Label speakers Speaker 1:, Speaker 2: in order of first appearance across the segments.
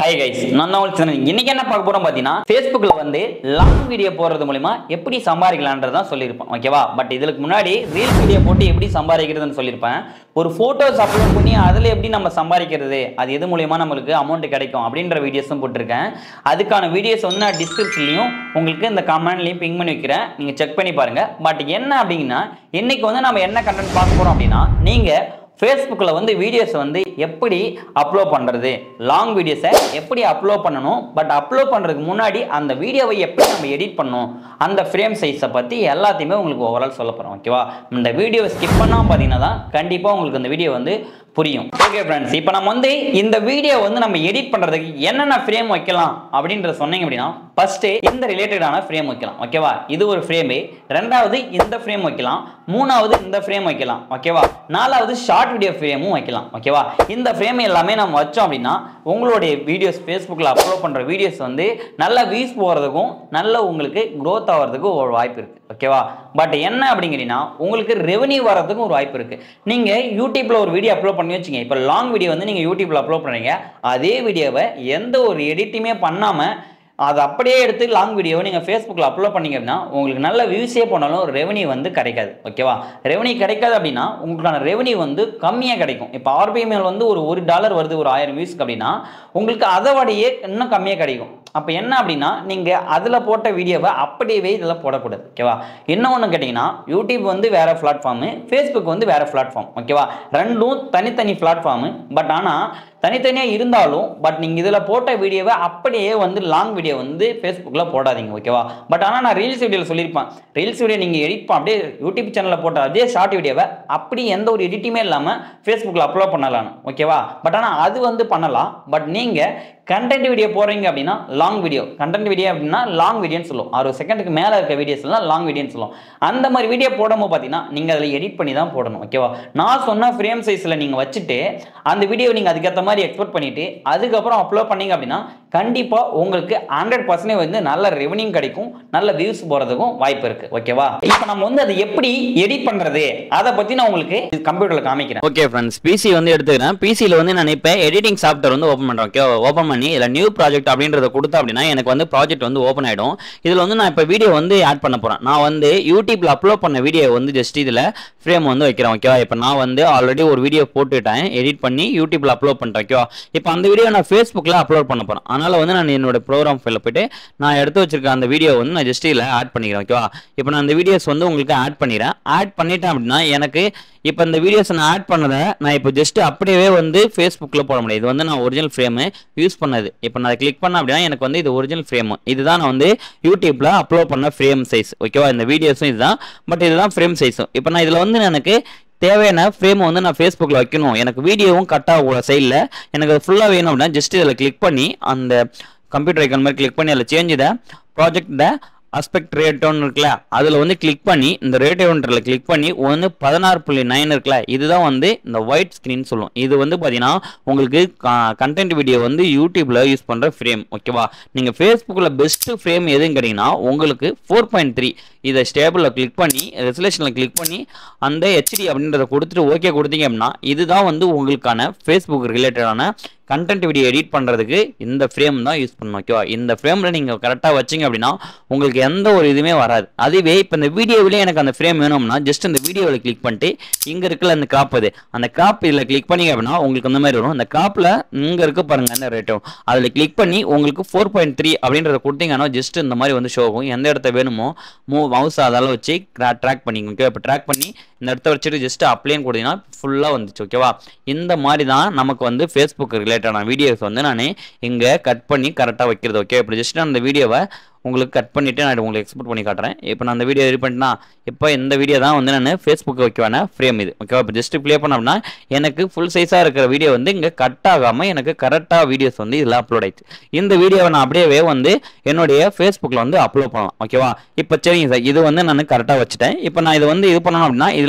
Speaker 1: Hi guys நான் தான் உங்களுக்கு சொன்னேன். இன்னைக்கு என்ன பார்க்க போறோம் பார்த்தீங்கன்னா ஃபேஸ்புக்கில் வந்து லாங் வீடியோ போடுறது மூலிமா எப்படி சம்பாதிக்கலான்றது தான் சொல்லியிருப்பேன் ஓகேவா பட் இதுக்கு முன்னாடி ரீல்ஸ் வீடியோ போட்டு எப்படி சம்பாதிக்கிறதுன்னு சொல்லியிருப்பேன் ஒரு ஃபோட்டோஸ் அப்லோட் பண்ணி அதில் எப்படி நம்ம சம்பாதிக்கிறது அது எது மூலியமா நம்மளுக்கு அமௌண்ட் கிடைக்கும் அப்படின்ற வீடியோஸும் போட்டிருக்கேன் அதுக்கான வீடியோஸ் வந்து நான் டிஸ்கிரிப்ஷன்லையும் உங்களுக்கு இந்த கமெண்ட்லையும் பிங் பண்ணி வைக்கிறேன் நீங்கள் செக் பண்ணி பாருங்க பட் என்ன அப்படின்னா இன்னைக்கு வந்து நம்ம என்ன கண்டென்ட் பார்க்க போறோம் அப்படின்னா நீங்கள் ஃபேஸ்புக்கில் வந்து வீடியோஸ் வந்து எப்படி அப்லோட் பண்ணுறது லாங் வீடியோஸை எப்படி அப்லோட் பண்ணணும் பட் அப்லோட் பண்ணுறதுக்கு முன்னாடி அந்த வீடியோவை எப்படி நம்ம எடிட் பண்ணணும் அந்த ஃப்ரேம் சைஸை பற்றி எல்லாத்தையுமே உங்களுக்கு ஓவரால் சொல்ல போகிறோம் ஓகேவா இந்த வீடியோவை ஸ்கிப் பண்ணாமல் பார்த்தீங்கன்னா தான் கண்டிப்பாக உங்களுக்கு இந்த வீடியோ வந்து புரியும் ஓகே ஃப்ரெண்ட்ஸ் இப்போ நம்ம வந்து இந்த வீடியோ வந்து நம்ம எடிட் பண்ணுறதுக்கு என்னென்ன ஃப்ரேம் வைக்கலாம் அப்படின்றத சொன்னீங்க அப்படின்னா ஃபர்ஸ்ட் இந்த ரிலேட்டடான ஃப்ரேம் வைக்கலாம் ஓகேவா இது ஒரு ஃப்ரேமு ரெண்டாவது இந்த ஃப்ரேம் வைக்கலாம் மூணாவது இந்த ஃப்ரேம் வைக்கலாம் ஓகேவா நாலாவது ஷார்ட் வீடியோ ஃப்ரேமும் வைக்கலாம் ஓகேவா இந்த ஃப்ரேம் எல்லாமே நம்ம வச்சோம் அப்படின்னா உங்களுடைய வீடியோஸ் ஃபேஸ்புக்கில் அப்லோட் பண்ணுற வீடியோஸ் வந்து நல்ல வியூஸ் போகிறதுக்கும் நல்ல உங்களுக்கு க்ரோத் ஆகிறதுக்கும் ஒரு வாய்ப்பு இருக்குது ஓகேவா பட் என்ன அப்படிங்கிறீங்கன்னா உங்களுக்கு ரெவன்யூ வர்றதுக்கும் ஒரு வாய்ப்பு இருக்குது நீங்கள் யூடியூப்பில் ஒரு வீடியோ அப்லோட் பண்ணி வச்சுங்க இப்போ லாங் வீடியோ வந்து நீங்கள் யூடியூப்பில் அப்லோட் பண்ணுறீங்க அதே வீடியோவை எந்த ஒரு எடிட்டுமே பண்ணாமல் அதை அப்படியே எடுத்து லாங் வீடியோவை நீங்கள் ஃபேஸ்புக்கில் அப்லோட் பண்ணீங்க அப்படின்னா உங்களுக்கு நல்ல வியூஸே போனாலும் ரெவன்யூ வந்து கிடைக்காது ஓகேவா ரெவன்யூ கிடைக்காது அப்படின்னா உங்களுக்கான ரெவன்யூ வந்து கம்மியாக கிடைக்கும் இப்போ ஆர்பிஎம்எல் வந்து ஒரு ஒரு டாலர் வருது ஒரு ஆயிரம் வியூஸ்க்கு அப்படின்னா உங்களுக்கு அதை விடையே இன்னும் கம்மியாக கிடைக்கும் அப்போ என்ன அப்படின்னா நீங்கள் அதில் போட்ட வீடியோவை அப்படியே இதில் போடக்கூடாது ஓகேவா என்ன ஒன்று கேட்டிங்கன்னா யூடியூப் வந்து வேறு பிளாட்ஃபார்மு ஃபேஸ்புக் வந்து வேறு பிளாட்ஃபார்ம் ஓகேவா ரெண்டும் தனித்தனி பிளாட்ஃபார்மு பட் ஆனால் தனித்தனியாக இருந்தாலும் பட் நீங்கள் இதில் போட்ட வீடியோவை அப்படியே வந்து லாங் வீடியோ வந்து ஃபேஸ்புக்கில் போடாதீங்க ஓகேவா பட் ஆனால் நான் ரீல்ஸ் வீடியோவில் சொல்லியிருப்பேன் ரீல்ஸ் வீடியோ நீங்கள் எடிட் பண்ண அப்படியே யூடியூப் சேனலில் போட்ட அதே ஷார்ட் வீடியோவை அப்படி எந்த ஒரு எடிட்டுமே இல்லாமல் ஃபேஸ்புக்கில் அப்லோட் பண்ணலாம் ஓகேவா பட் ஆனால் அது வந்து பண்ணலாம் பட் நீங்கள் கண்டென்ட் வீடியோ போடுறீங்க அப்படின்னா லாங் வீடியோ கண்டென்ட் வீடியோ அப்படின்னா லாங் வீடியோன்னு சொல்லுவோம் அறுபது செகண்டுக்கு மேலே இருக்க வீடியோஸ்லாம் லாங் வீடியோன்னு சொல்லுவோம் அந்த மாதிரி வீடியோ போடும்போது பார்த்தீங்கன்னா நீங்கள் அதில் எடிட் பண்ணி தான் போடணும் ஓகேவா நான் சொன்ன ஃப்ரேம் சைஸில் நீங்கள் வச்சுட்டு அந்த வீடியோ நீங்கள் அதுக்கேற்ற மாதிரி எக்ஸ்போர்ட் பண்ணிவிட்டு அதுக்கப்புறம் அப்லோட் பண்ணீங்க அப்படின்னா கண்டிப்பாக உங்களுக்கு ஹண்ட்ரட் பர்சன்டேஜ் வந்து நல்ல ரெவன்யூ கிடைக்கும் நல்ல வியூஸ் போகிறதுக்கும் வாய்ப்பு இருக்குது ஓகேவா இப்போ நம்ம வந்து அதை எப்படி எடிட் பண்ணுறது அதை பற்றி நான் உங்களுக்கு கம்ப்யூட்டரில் காமிக்கிறேன் ஓகே ஃப்ரெண்ட்ஸ் பிசி வந்து எடுத்துக்கிறேன் பிசியில் வந்து நான் இப்போ எடிட்டிங் சாஃப்ட்வேர் வந்து ஓப்பன் பண்ணுறேன் ஓகே ஓப்பன் பண்ணி இதில் நியூ ப்ராஜெக்ட் அப்படின்றத கொடுத்தா அப்படின்னா எனக்கு வந்து ப்ராஜெக்ட் வந்து ஓப்பன் ஆகிடும் இதில் வந்து நான் இப்போ வீடியோ வந்து ஆட் பண்ண போகிறேன் நான் வந்து யூடியூப்பில் அப்லோட் பண்ண வீடியோ வந்து ஜஸ்ட் இதில் ஃப்ரேம் வந்து வைக்கிறேன் ஓகேவா இப்போ நான் வந்து ஆல்ரெடி ஒரு வீடியோ போட்டுட்டேன் எடிட் பண்ணி யூடியூப்பில் அப்லோட் பண்ணிட்டேன் ஓகேவா இப்போ அந்த வீடியோ நான் ஃபேஸ்புக்கில் அப்லோட் பண்ண போகிறேன் அதனால் வந்து நான் என்னோட ப்ரோக்ராம் ஃபைலில் போயிட்டு நான் எடுத்து வச்சிருக்க அந்த வீடியோ வந்து நான் ஜஸ்ட் இதில் ஆட் பண்ணிக்கிறேன் ஓகேவா இப்போ நான் அந்த வீடியோஸ் வந்து உங்களுக்கு ஆட் பண்ணிடுறேன் ஆட் பண்ணிட்டேன் அப்படின்னா எனக்கு இப்போ இந்த வீடியோஸ் நான் ஆட் பண்ணதை நான் இப்போ ஜஸ்ட் அப்படியே வந்து ஃபேஸ்புக்கில் போட முடியாது இது வந்து நான் ஒரிஜினல் ஃப்ரேமு யூஸ் பண்ணது இப்போ நான் கிளிக் பண்ண அப்படின்னா எனக்கு வந்து இது ஒரிஜினல் ஃப்ரேமு இதுதான் நான் வந்து யூடியூப்பில் அப்லோட் பண்ண ஃப்ரேம் சைஸ் ஓகேவா இந்த வீடியோஸும் இதுதான் பட் இதுதான் ஃப்ரேம் சைஸும் இப்போ நான் இதில் வந்து எனக்கு தேவையான ஃப்ரேமை வந்து நான் ஃபேஸ்புக்கில் வைக்கணும் எனக்கு வீடியோவும் கட் ஆகக்கூடாது சைடில் எனக்கு அது ஃபுல்லாக வேணும் அப்படின்னா ஜஸ்ட் இதில் கிளிக் பண்ணி அந்த கம்ப்யூட்டர் ஐக்கான் மாதிரி கிளிக் பண்ணி அதில் change the project the aspect ரேட்டோன்னு இருக்குல்ல அதில் வந்து கிளிக் பண்ணி இந்த ரேட்டோன்றதில் கிளிக் பண்ணி ஒன்று பதினாறு புள்ளி நைன் இருக்குல்ல இதுதான் வந்து இந்த ஒயிட் ஸ்க்ரீன் சொல்லுவோம் இது வந்து பார்த்தீங்கன்னா உங்களுக்கு கண்டென்ட் வீடியோ வந்து யூடியூப்பில் யூஸ் பண்ணுற ஃப்ரேம் ஓகேவா நீங்கள் ஃபேஸ்புக்கில் பெஸ்ட்டு ஃப்ரேம் எதுன்னு கேட்டிங்கன்னா உங்களுக்கு ஃபோர் பாயிண்ட் த்ரீ இதை ஸ்டேபிளில் கிளிக் பண்ணி ரெசலேஷனில் கிளிக் பண்ணி அந்த ஹெச்டி அப்படின்றத கொடுத்துட்டு ஓகே கொடுத்தீங்க அப்படின்னா இதுதான் வந்து உங்களுக்கான ஃபேஸ்புக் ரிலேட்டடான கண்டென்ட் வீடியோ எடிட் பண்ணுறதுக்கு இந்த ஃப்ரேம் தான் யூஸ் பண்ணணும் ஓகேவா இந்த ஃப்ரேமில் நீங்கள் கரெக்டாக வச்சிங்க அப்படின்னா உங்களுக்கு எந்த ஒரு இதுவுமே வராது அதுவே இப்போ இந்த வீடியோவிலே எனக்கு அந்த ஃப்ரேம் வேணும்னா ஜஸ்ட் அந்த வீடியோவில் கிளிக் பண்ணிட்டு இங்கே இருக்குல்ல அந்த கிராப் அது அந்த கிராப் இதில் கிளிக் பண்ணிங்க அப்படின்னா உங்களுக்கு அந்த மாதிரி வரும் அந்த கிராப்பில் இங்கே இருக்க பாருங்கள் அந்த ரேட்டும் அதில் கிளிக் பண்ணி உங்களுக்கு ஃபோர் பாயிண்ட் த்ரீ அப்படின்றத கொடுத்தீங்கன்னா ஜஸ்ட் இந்த மாதிரி வந்து ஷோ ஆகும் எந்த இடத்த வேணுமோ மூவ் மவுஸ் அதால் வச்சு ட்ராக் பண்ணிங்க ஓகே இப்போ ட்ராக் பண்ணி இந்த இடத்த வச்சுட்டு ஜஸ்ட் அப்ளைன்னு கொடுத்தீங்கன்னா ஃபுல்லாக வந்துச்சு ஓகேவா இந்த மாதிரி தான் நமக்கு வந்து ஃபேஸ்புக் ரிலேட்டடான வீடியோஸ் வந்து நான் இங்கே கட் பண்ணி கரெக்டாக வைக்கிறது ஓகே இப்போ ஜஸ்ட் அந்த வீடியோவை உங்களுக்கு கட் பண்ணிவிட்டு நான் உங்களுக்கு எக்ஸ்போர்ட் பண்ணி காட்டுறேன் இப்போ நான் அந்த வீடியோ எடிட் பண்ணிட்டேன்னா இப்போ இந்த வீடியோ தான் வந்து நான் ஃபேஸ்புக்கு வைக்கவான ஃப்ரேம் இது ஓகேவா இப்போ ஜஸ்ட் ப்ளே பண்ண அப்படின்னா எனக்கு ஃபுல் சைஸாக இருக்கிற வீடியோ வந்து இங்கே கட் ஆகாமல் எனக்கு கரெக்டாக வீடியோஸ் வந்து இதில் அப்லோட் ஆயிடுச்சு இந்த வீடியோவை நான் அப்படியே வந்து என்னுடைய ஃபேஸ்புக்கில் வந்து அப்லோட் பண்ணலாம் ஓகேவா இப்போ சரிங்க சார் இது வந்து நான் கரெக்டாக வச்சுட்டேன் இப்போ நான் இது வந்து இது பண்ணணும் அப்படின்னா இதில்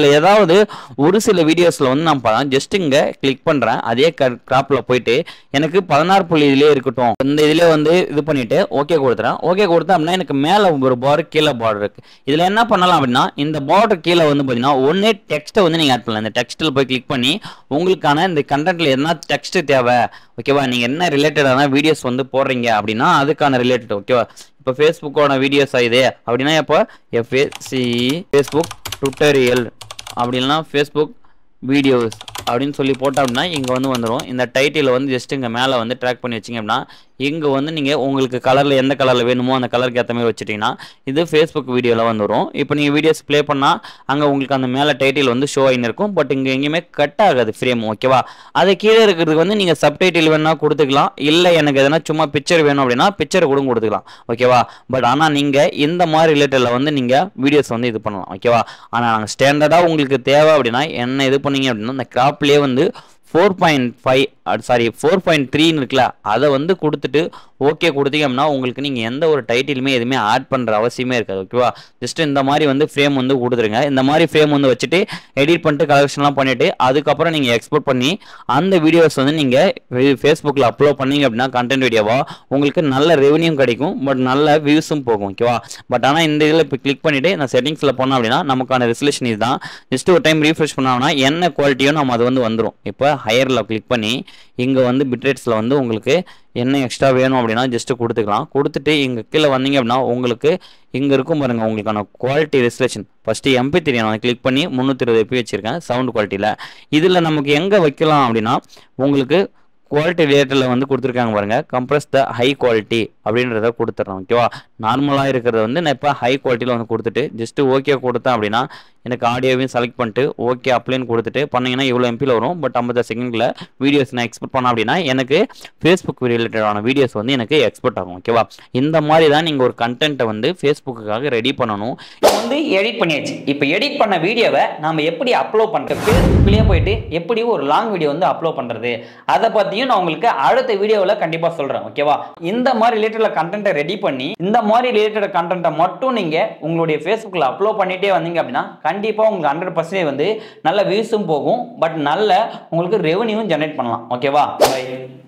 Speaker 1: இதில் ஏதாவது ஒரு சில வீடியோஸில் வந்து நான் ஜஸ்ட் இங்கே கிளிக் பண்ணுறேன் அதே கிராப்பில் போயிட்டு எனக்கு பதினாறு புள்ளி இதிலே இருக்கட்டும் இந்த இதிலே வந்து இது பண்ணிட்டு ஓகே கொடுத்துறேன் ஓகே கொடுத்தேன் அப்படின்னா எனக்கு மேலே ஒரு பார்டர் கீழே பார்டர் இருக்கு இதில் என்ன பண்ணலாம் அப்படின்னா இந்த பார்டர் கீழே வந்து பார்த்தீங்கன்னா ஒன்னே டெக்ஸ்ட்டை வந்து நீங்கள் ஆட் பண்ணலாம் இந்த டெக்ஸ்ட்டில் போய் கிளிக் பண்ணி உங்களுக்கான இந்த கண்டென்ட்ல என்ன டெக்ஸ்ட் தேவை ஓகேவா நீங்கள் என்ன ரிலேட்டடான வீடியோஸ் வந்து போடுறீங்க அப்படின்னா அதுக்கான ரிலேட்டட் ஓகேவா இப்போ ஃபேஸ்புக்கோட வீடியோஸ் இது அப்படின்னா இப்போ எஃப்ஏசி ஃபேஸ்புக் டுட்டோரியல் அப்படின்னா ஃபேஸ்புக் வீடியோஸ் அப்படின்னு சொல்லி போட்டோம் அப்படின்னா இங்கே வந்து வந்துடும் இந்த டைட்டில் வந்து ஜஸ்ட் இங்கே மேலே வந்து ட்ராக் பண்ணி வச்சிங்க அப்படின்னா இங்கே வந்து நீங்கள் உங்களுக்கு கலரில் எந்த கலரில் வேணுமோ அந்த கலருக்கு ஏற்ற மாதிரி வச்சுட்டிங்கன்னா இது ஃபேஸ்புக் வீடியோவில் வந்துடும் இப்போ நீங்கள் வீடியோஸ் ப்ளே பண்ணால் அங்கே உங்களுக்கு அந்த மேலே டைட்டில் வந்து ஷோ ஆகின்னு இருக்கும் பட் இங்கே எங்கேயுமே கட் ஆகாது ஃப்ரேம் ஓகேவா அது கீழே இருக்கிறதுக்கு வந்து நீங்கள் சப்டைட்டில் வேணால் கொடுத்துக்கலாம் இல்லை எனக்கு எதனா சும்மா பிக்சர் வேணும் அப்படின்னா பிக்சர் கூட கொடுத்துக்கலாம் ஓகேவா பட் ஆனால் நீங்கள் இந்த மாதிரி ரிலேட்டடில் வந்து நீங்கள் வீடியோஸ் வந்து இது பண்ணலாம் ஓகேவா ஆனால் நாங்கள் ஸ்டாண்டர்டாக உங்களுக்கு தேவை அப்படின்னா என்ன இது பண்ணீங்க அப்படின்னா இந்த கிராப்லேயே வந்து four point five sorry four point த்ரீன்னு இருக்குல்ல அதை வந்து கொடுத்துட்டு ஓகே கொடுத்தீங்க அப்படின்னா உங்களுக்கு நீங்கள் எந்த ஒரு டைட்டிலுமே எதுவுமே ஆட் பண்ணுற அவசியமே இருக்காது ஓகேவா ஜஸ்ட் இந்த மாதிரி வந்து ஃப்ரேம் வந்து கொடுத்துருங்க இந்த மாதிரி ஃப்ரேம் வந்து வச்சுட்டு எடிட் பண்ணிட்டு கலெக்ஷன்லாம் பண்ணிவிட்டு அதுக்கப்புறம் நீங்கள் எக்ஸ்போர்ட் பண்ணி அந்த வீடியோஸ் வந்து நீங்கள் ஃபேஸ்புக்கில் அப்லோட் பண்ணீங்க அப்படின்னா கண்டென்ட் வீடியோவா உங்களுக்கு நல்ல ரெவன்யூ கிடைக்கும் பட் நல்ல வியூஸும் போகும் ஓகேவா பட் ஆனால் இந்த இதில் இப்போ கிளிக் பண்ணிவிட்டு நான் செட்டிங்ஸில் போனோம் அப்படின்னா நமக்கான ரெசல்யூஷன் இதுதான் ஜஸ்ட் ஒரு டைம் ரீஃப்ரெஷ் பண்ணோம்னா என்ன குவாலிட்டியோ நம்ம அது வந்து வந்துடும் இப்போ ஹையரில் கிளிக் பண்ணி இங்கே வந்து பிட்ரேட்ஸில் வந்து உங்களுக்கு என்ன எக்ஸ்ட்ரா வேணும் அப்படின்னா ஜஸ்ட்டு கொடுத்துக்கலாம் கொடுத்துட்டு இங்கே கீழே வந்தீங்க அப்படின்னா உங்களுக்கு இங்கே இருக்கும் பாருங்கள் உங்களுக்கான quality restoration first MP three நான் கிளிக் பண்ணி முந்நூற்றி இருபது எப்பி வச்சுருக்கேன் சவுண்ட் குவாலிட்டியில் இதில் நமக்கு எங்கே வைக்கலாம் அப்படின்னா உங்களுக்கு குவாலிட்டி ரிலேட்டடில் வந்து கொடுத்துருக்காங்க பாருங்க கம்ப்ரஸ் த ஹை குவாலிட்டி அப்படின்றத கொடுத்துட்றோம் ஓகேவா நார்மலாக இருக்கிறத வந்து நான் இப்போ ஹை குவாலிட்டியில் வந்து கொடுத்துட்டு ஜஸ்ட்டு ஓகே கொடுத்தேன் அப்படின்னா எனக்கு ஆடியோவையும் செலக்ட் பண்ணிட்டு ஓகே அப்ளைன்னு கொடுத்துட்டு பண்ணீங்கன்னா இவ்வளோ எம்பியில் வரும் பட் ஐம்பது செகண்டில் வீடியோஸ் நான் எக்ஸ்போர்ட் பண்ணேன் அப்படின்னா எனக்கு ஃபேஸ்புக் ரிலேட்டடான வீடியோஸ் வந்து எனக்கு எக்ஸ்போர்ட் ஆகும் ஓகேவா இந்த மாதிரி தான் நீங்கள் ஒரு கண்டென்ட்டை வந்து ஃபேஸ்புக்குக்காக ரெடி பண்ணணும்
Speaker 2: இப்போ வந்து எடிட் பண்ணியாச்சு இப்போ எடிட் பண்ண வீடியோவை நாம எப்படி அப்லோட் பண்ணுறது ஃபேஸ்புக்லேயே போயிட்டு எப்படி ஒரு லாங் வீடியோ வந்து அப்லோட் பண்ணுறது அதை பற்றியும் நான் உங்களுக்கு அடுத்த வீடியோவில் கண்டிப்பாக சொல்கிறேன் ஓகேவா இந்த மாதிரி ரிலேட்டட் கண்டென்ட்டை ரெடி பண்ணி இந்த மாதிரி ரிலேட்டட் கண்டென்ட்டை மட்டும் நீங்கள் உங்களுடைய ஃபேஸ்புக்கில் அப்லோட் பண்ணிட்டே வந்தீங்க அப்படின்னா கண்டிப்பாக உங்களுக்கு ஹண்ட்ரட் பர்சன்டேஜ் வந்து நல்ல வியூஸும் போகும் பட் நல்ல உங்களுக்கு ரெவன்யூவும் ஜென்ரேட் பண்ணலாம் ஓகேவா பை